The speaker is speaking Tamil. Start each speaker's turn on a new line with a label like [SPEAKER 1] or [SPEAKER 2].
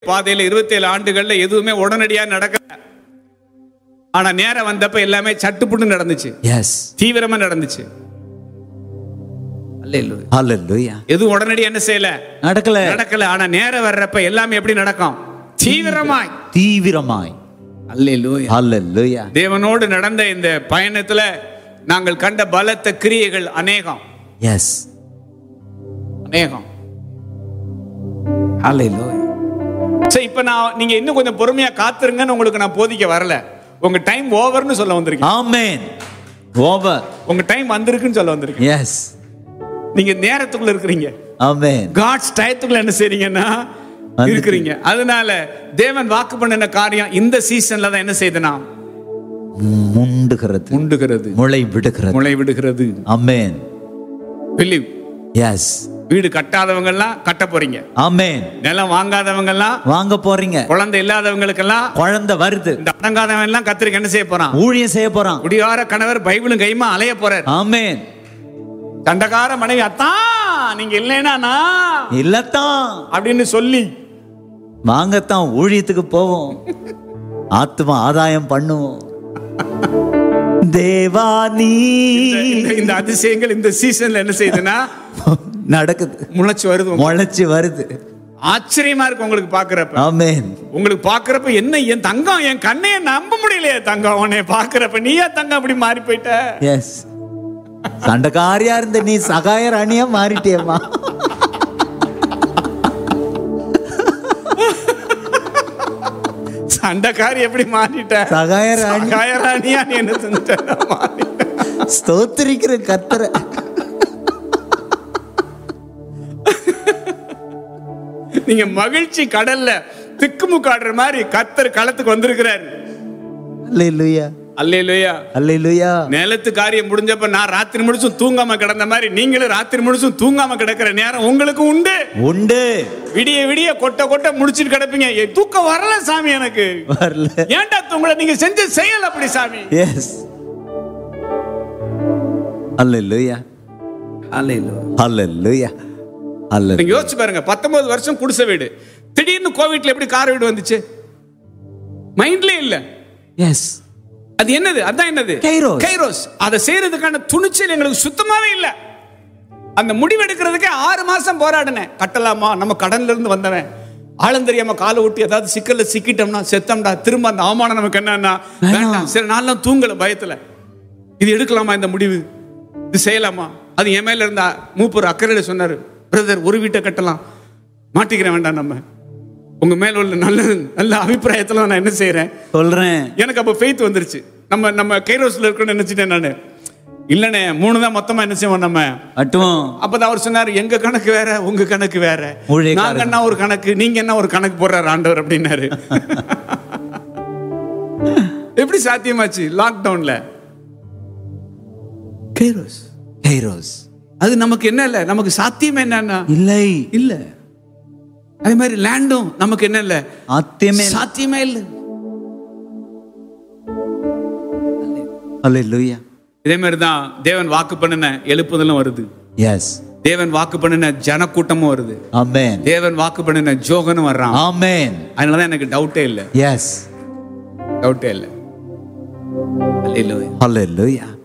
[SPEAKER 1] பாதையில 27 ஆண்டுகள்ல எதுவுமே உடனடியா நடக்கல ஆனா நேரம் வந்தப்ப எல்லாமே சட்டுப்புட்டு நடந்துச்சு
[SPEAKER 2] எஸ்
[SPEAKER 1] தீவிரமா நடந்துச்சு அல்லேலூயா.
[SPEAKER 2] ஹalleluya
[SPEAKER 1] எதுவும் உடனடியா என்ன செய்யல
[SPEAKER 2] நடக்கல
[SPEAKER 1] நடக்கல ஆனா நேரம் வர்றப்ப எல்லாமே எப்படி நடக்கும் தீவிரமாய்
[SPEAKER 2] தீவிரமாய்
[SPEAKER 1] அல்லேலூயா
[SPEAKER 2] ஹalleluya
[SPEAKER 1] தேவனோடு நடந்த இந்த பயணத்துல நாங்கள் கண்ட பலத்த கிரியைகள் அநேகம்
[SPEAKER 2] எஸ்
[SPEAKER 1] அநேகம் அல்லேலூயா சரி இப்ப நான் நீங்க இன்னும் கொஞ்சம் பொறுமையா காத்துருங்கன்னு உங்களுக்கு நான் போதிக்க வரல உங்க டைம் ஓவர்னு சொல்ல வந்திருக்கேன்
[SPEAKER 2] ஆமென் ஓவர்
[SPEAKER 1] உங்க டைம் வந்திருக்குன்னு சொல்ல வந்திருக்கேன்
[SPEAKER 2] எஸ்
[SPEAKER 1] நீங்க நேரத்துக்குள்ள இருக்கிறீங்க
[SPEAKER 2] ஆமென்
[SPEAKER 1] காட்ஸ் டயத்துக்குள்ள என்ன செய்றீங்கன்னா
[SPEAKER 2] வந்துட்டு.
[SPEAKER 1] இருக்கிறீங்க அதனால தேவன் வாக்கு பண்ணின காரியம் இந்த சீசன்ல தான் என்ன செய்தனா
[SPEAKER 2] முண்டுகிறது
[SPEAKER 1] உண்டுகிறது
[SPEAKER 2] முளை விடுகிறது
[SPEAKER 1] முளை விடுகிறது
[SPEAKER 2] ஆமென்
[SPEAKER 1] பிலீவ்
[SPEAKER 2] எஸ்
[SPEAKER 1] வீடு கட்டாதவங்க எல்லாம் கட்ட போறீங்க
[SPEAKER 2] ஆமென்
[SPEAKER 1] நிலம் வாங்காதவங்க எல்லாம்
[SPEAKER 2] வாங்க போறீங்க
[SPEAKER 1] குழந்தை இல்லாதவங்களுக்கெல்லாம்
[SPEAKER 2] குழந்தை வருது
[SPEAKER 1] இந்த அடங்காதவன் எல்லாம் கத்திரிக்க என்ன செய்ய போறான்
[SPEAKER 2] ஊழியம் செய்ய போறான்
[SPEAKER 1] குடியார கணவர் பைபிளும் கைமா அலைய போறார்
[SPEAKER 2] ஆமென்
[SPEAKER 1] தண்டகார மனைவி அத்தான் நீங்க இல்லைனா நான்
[SPEAKER 2] இல்லத்தான்
[SPEAKER 1] அப்படின்னு சொல்லி
[SPEAKER 2] வாங்கத்தான் ஊழியத்துக்கு போவோம் ஆத்மா ஆதாயம் பண்ணுவோம் தேவா நீ
[SPEAKER 1] இந்த- இந்த அதிசயங்கள் இந்த சீசன்ல என்ன செய்யுதுன்னா
[SPEAKER 2] நடக்குது
[SPEAKER 1] முளைச்சு வருது
[SPEAKER 2] முளைச்சு வருது
[SPEAKER 1] ஆச்சரியமா இருக்கு உங்களுக்கு பாக்குறப்ப
[SPEAKER 2] ஆமென்
[SPEAKER 1] உங்களுக்கு பாக்குறப்ப என்ன என் தங்கம் என் கண்ணைய நம்ப முடியலையே தங்கம் உன்னை பாக்குறப்ப நீயா தங்கம் அப்படி மாறி போயிட்ட
[SPEAKER 2] எஸ் சண்டைக்காரியா இருந்த நீ சகாய ராணியா மாறிட்டியம்மா
[SPEAKER 1] சண்டைக்காரி எப்படி மாறிட்ட
[SPEAKER 2] சகாய ராணி
[SPEAKER 1] சகாயராணியா நீ என்ன செஞ்சுட்ட நான் மாறிட்டேன்.
[SPEAKER 2] ஸ்தோத்திரிக்கிற கத்தரை
[SPEAKER 1] நீங்க மகிழ்ச்சி கடல்ல திக்குமுக்காடுற மாதிரி கத்தர் களத்துக்கு வந்திருக்கிறாரு
[SPEAKER 2] அல்லேலூயா
[SPEAKER 1] அல்லேலூயா
[SPEAKER 2] அல்லேலூயா
[SPEAKER 1] நிலத்து காரியம் முடிஞ்சப்ப நான் ராத்திரி முழுசும் தூங்காம கிடந்த மாதிரி நீங்களும் ராத்திரி முழுசும் தூங்காம கிடக்கிற நேரம் உங்களுக்கு உண்டு
[SPEAKER 2] உண்டு
[SPEAKER 1] விடிய விடிய கொட்ட கொட்ட முடிச்சிட்டு கிடப்பீங்க ஏ, தூக்கம் வரல சாமி எனக்கு
[SPEAKER 2] வரல
[SPEAKER 1] ஏன்டா தூங்கல நீங்க செஞ்ச செயல் அப்படி சாமி
[SPEAKER 2] எஸ் அல்லேலூயா அல்லேலூயா அல்ல
[SPEAKER 1] நீங்க யோசிச்சு பாருங்க பத்தொன்பது வருஷம் குடிசை வீடு திடீர்னு கோவிட்ல எப்படி கார் வீடு வந்துச்சு மைண்ட்ல இல்ல
[SPEAKER 2] எஸ்
[SPEAKER 1] அது என்னது அதான் என்னது
[SPEAKER 2] கைரோஸ்.
[SPEAKER 1] கைரோஸ் அதை செய்யறதுக்கான துணிச்சல் எங்களுக்கு சுத்தமாவே இல்ல அந்த முடிவெடுக்கிறதுக்கே ஆறு மாசம் போராடினேன் கட்டலாமா நம்ம கடன்ல இருந்து வந்தவன் ஆழம் தெரியாம காலை விட்டு ஏதாவது சிக்கல்ல சிக்கிட்டோம்னா செத்தோம்டா திரும்ப அந்த அவமானம் நமக்கு என்னன்னா வேண்டாம் சரி நான்லாம் தூங்கல பயத்துல இது எடுக்கலாமா இந்த முடிவு இது செய்யலாமா அது என் மேல இருந்த மூப்பர் அக்கறையில சொன்னாரு பிரதர் ஒரு வீட்டை கட்டலாம் மாட்டிக்கிறேன் வேண்டாம் நம்ம உங்க மேல உள்ள நல்ல நல்ல அபிப்பிராயத்துல நான் என்ன செய்யறேன்
[SPEAKER 2] சொல்றேன்
[SPEAKER 1] எனக்கு அப்ப ஃபெய்த் வந்துருச்சு நம்ம நம்ம கைரோஸ்ல இருக்கணும்னு நினைச்சிட்டேன் நானு இல்லனே மூணு தான் மொத்தமா என்ன செய்வோம் நம்ம
[SPEAKER 2] மட்டும்
[SPEAKER 1] அப்பதான் அவர் சொன்னாரு எங்க கணக்கு வேற உங்க கணக்கு வேற
[SPEAKER 2] ஊழியக்காரர்.
[SPEAKER 1] நாங்க என்ன ஒரு கணக்கு நீங்க என்ன ஒரு கணக்கு போடுறாரு ஆண்டவர் அப்படின்னாரு எப்படி சாத்தியமாச்சு லாக்டவுன்ல கைரோஸ்
[SPEAKER 2] கைரோஸ்
[SPEAKER 1] அது நமக்கு என்ன இல்ல நமக்கு சாத்தியம் என்னன்னா
[SPEAKER 2] இல்லை
[SPEAKER 1] இல்ல அதே மாதிரி லேண்டும் நமக்கு என்ன இல்ல
[SPEAKER 2] ஆத்தியமே
[SPEAKER 1] சாத்தியமே இல்ல
[SPEAKER 2] அல்லேலூயா
[SPEAKER 1] இதே மாதிரி தான் தேவன் வாக்கு பண்ணின எழுப்புதலும் வருது
[SPEAKER 2] எஸ்
[SPEAKER 1] தேவன் வாக்கு பண்ணின ஜனக்கூட்டமும் வருது
[SPEAKER 2] ஆமென்
[SPEAKER 1] தேவன் வாக்கு பண்ணின ஜோகனும் வர்றான்
[SPEAKER 2] ஆமென்
[SPEAKER 1] அதனாலதான் எனக்கு டவுட்டே இல்லை
[SPEAKER 2] எஸ்
[SPEAKER 1] டவுட்டே இல்லை அல்லேலூயா
[SPEAKER 2] அல்லேலூயா